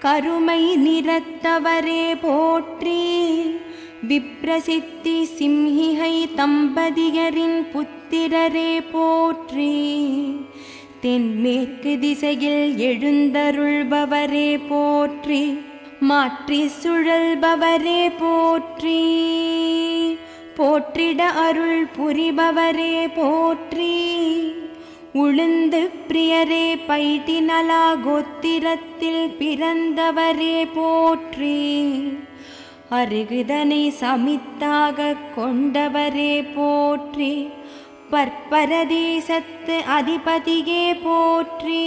கருமை நிறத்தவரே போற்றி விப்ரசித்தி சிம்ஹிகை தம்பதியரின் புத்திரரே போற்றி தென்மேற்கு திசையில் எழுந்தருள்பவரே போற்றி மாற்றி சுழல்பவரே போற்றி போற்றிட அருள் புரிபவரே போற்றி உளுந்து பிரியரே பைட்டினலா கோத்திரத்தில் பிறந்தவரே போற்றி அருகுதனை சமித்தாக கொண்டவரே போற்றி பற்பரதேசத்து அதிபதியே போற்றி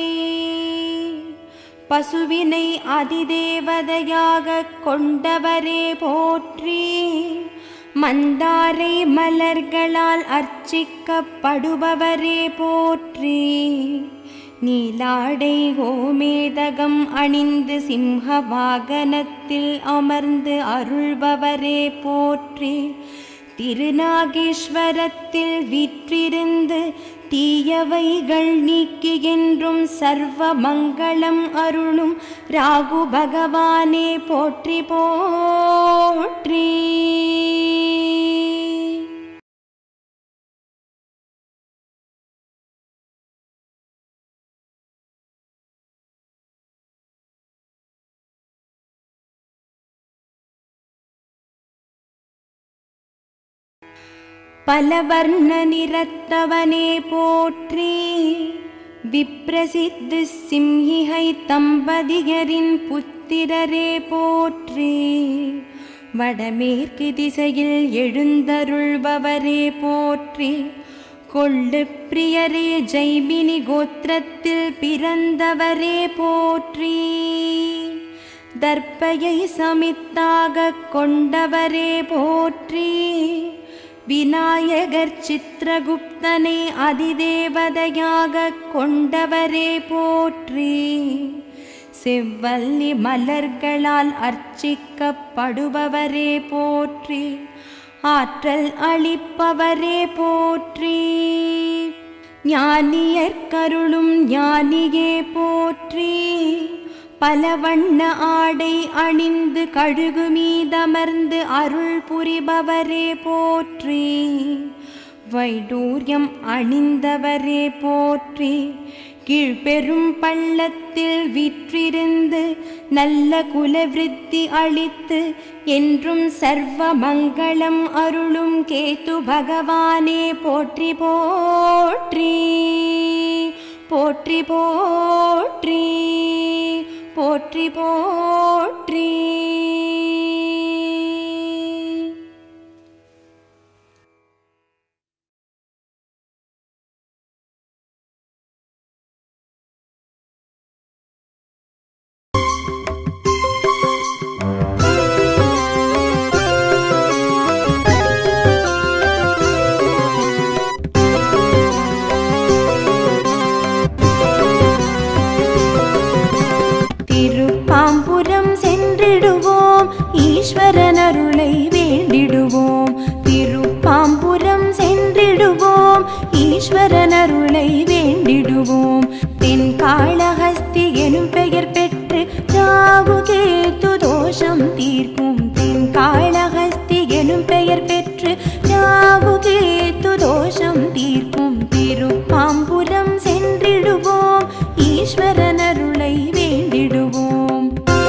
பசுவினை அதிதேவதையாக கொண்டவரே போற்றி மந்தாரை மலர்களால் அர்ச்சிக்கப்படுபவரே போற்றி நீலாடை கோமேதகம் அணிந்து சிம்ஹ வாகனத்தில் அமர்ந்து அருள்பவரே போற்றி திருநாகேஸ்வரத்தில் வீற்றிருந்து தீயவைகள் நீக்கி என்றும் சர்வ மங்களம் அருளும் ராகு பகவானே போற்றி போற்றி பலவர்ண நிறத்தவனே போற்றி விப்ரசித்து சிம்ஹிகை தம்பதியரின் புத்திரரே போற்றி வடமேற்கு திசையில் எழுந்தருள்பவரே போற்றி கொள்ளு பிரியரே ஜெய்மினி கோத்திரத்தில் பிறந்தவரே போற்றி தர்ப்பையை சமித்தாக கொண்டவரே போற்றி விநாயகர் சித்திரகுப்தனை அதிதேவதையாக கொண்டவரே போற்றி செவ்வல்லி மலர்களால் அர்ச்சிக்கப்படுபவரே போற்றி ஆற்றல் அளிப்பவரே போற்றி ஞானியர் கருளும் ஞானியே போற்றி பல வண்ண ஆடை அணிந்து கழுகு மீதமர்ந்து அருள் புரிபவரே போற்றி வைடூரியம் அணிந்தவரே போற்றி கீழ்பெரும் பள்ளத்தில் விற்றிருந்து நல்ல குலவிருத்தி அளித்து என்றும் சர்வ மங்களம் அருளும் கேத்து பகவானே போற்றி போற்றி போற்றி போற்றி போற்றி போற்றி திருப்பாம்புரம் சென்றிடுவோம் ஈஸ்வரன் அருளை வேண்டிடுவோம் திருப்பாம்புரம் சென்றிடுவோம் ஈஸ்வரன் அருளை வேண்டிடுவோம் தென்காளஹஸ்தி எனும் பெயர் பெற்று ராகு கேத்து தோஷம் தீர்க்கும் தென்காளஹஸ்தி எனும் பெயர் பெற்று ராகு கேத்து தோஷம் தீர்க்கும் திருப்பாம்புரம் சென்றிடுவோம் ஈஸ்வரன் அருளை வேண்டிடுவோம்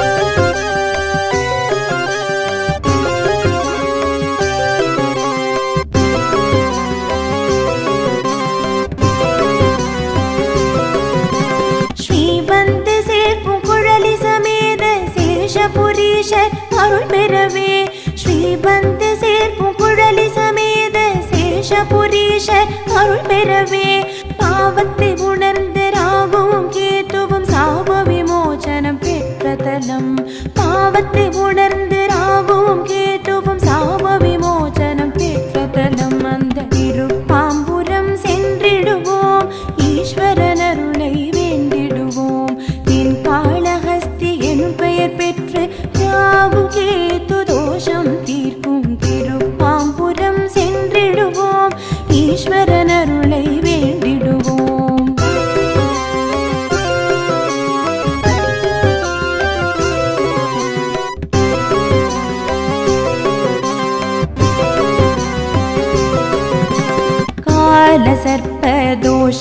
ஸ்ரீவந்து சேர்ப்பும் குழலி சமேத சேஷபுரீஷர் அருள் பெறவே ஸ்ரீபந்து சேர்ப்பும் குழலி சமேத சேஷபுரீஷர் அருள் பெறவே பாவத்தை உணர்ந்து ராகுவும் கேத்துவும் சாப விமோசனம் பெற்ற தலம் பாவத்தை உணர்ந்து ராகுவும் கேத்துவும் சாப விமோசனம் பெற்ற தலம் அந்த திருப்பாம்புரம் சென்றிடுவோம் ஈஸ்வரன் அருளை வேண்டிடுவோம் என் காளஹஸ்தி எனும் பெயர் பெற்று ராகு கேத்து தோஷம் தீர்க்கும் திருப்பாம்புரம் சென்றிடுவோம் ஈஸ்வரன் அருளை வேண்டிடுவோம்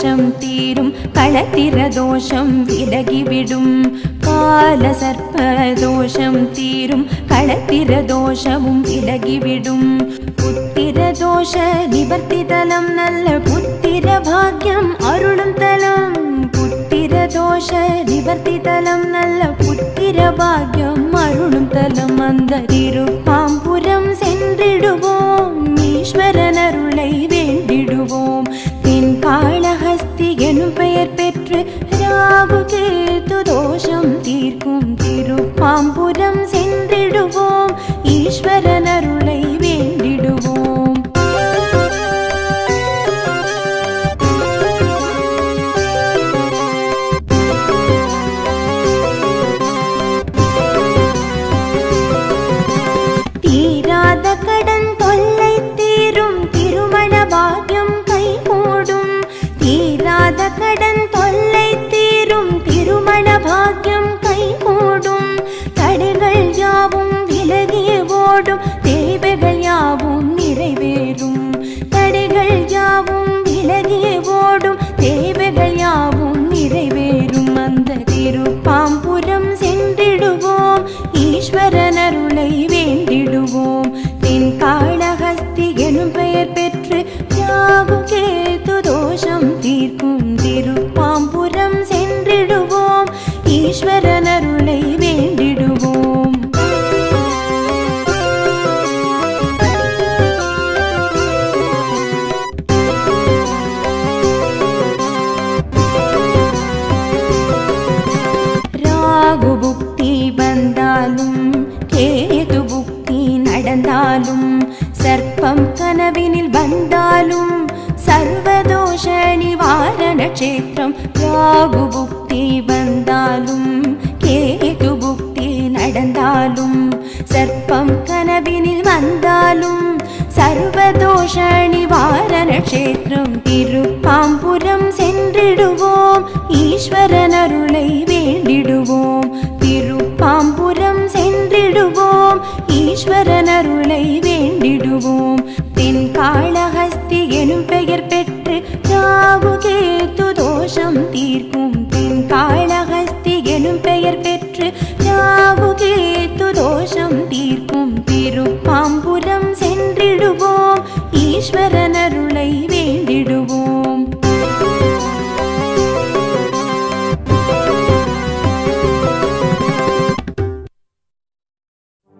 தோஷம் தீரும் களத்திர தோஷம் விலகிவிடும் கால சர்ப்ப தோஷம் தீரும் களத்திர தோஷமும் விலகிவிடும் புத்திர தோஷ நிவர்த்தி தலம் நல்ல புத்திர பாக்கியம் அருளும் தலம் புத்திர தோஷ நிவர்த்தி தலம் நல்ல புத்திர பாக்கியம் அருளும் தலம் அந்த திருப்பாம்புரம் சென்றிடுவோம் ஈஸ்வரன் அருளை வேண்டிடுவோம் தென் காளஹஸ்தி எனும் பெயர் பெற்று ராகு கேது தோஷம் தீர்க்கும் திருப்பாம்புரம் சென்றிடுவோம் ஈஸ்வரன் அருளை வேண்டிடுவோம் தீராத கடன் தொல்லை தீரும் திருமண பாக்கியம் கைகூடும் தீராத கடன் தொல்லை தீரும் திருமண பாக்கியம் கைகூடும் தடைகள் யாவும் விலகிய ஓடும் தேவைகள் யாவும் நிறைவேறும் தடைகள் யாவும் விலகிய ஓடும் தேவைகள் யாவும் நிறைவேறும் அந்த திருப்பாம்புரம் சென்றிடுவோம் ஈஸ்வரன் அருளை வேண்டிடுவோம் தென் காளஹஸ்தி எனும் பெயர் பெற்று யாகு கேது தோஷம் தீர்க்கும் திருப்பாம்புரம் சென்றிடுவோம் ஈஸ்வரன் அருளை வேண்டிடுவோம் ராகு புக்தி வந்தாலும் கேது புக்தி நடந்தாலும் சர்ப்பம் கனவினில் வந்தாலும் சர்வதோஷ நிவாரண கஷேத்திரம் ராகு புக்தி வந்தாலும் கேது புக்தி நடந்தாலும் சர்ப்பம் கனவினில் வந்தாலும் சர்வதோஷ நிவாரண கஷேத்திரம் திருப்பாம்புரம் சென்றிடுவோம்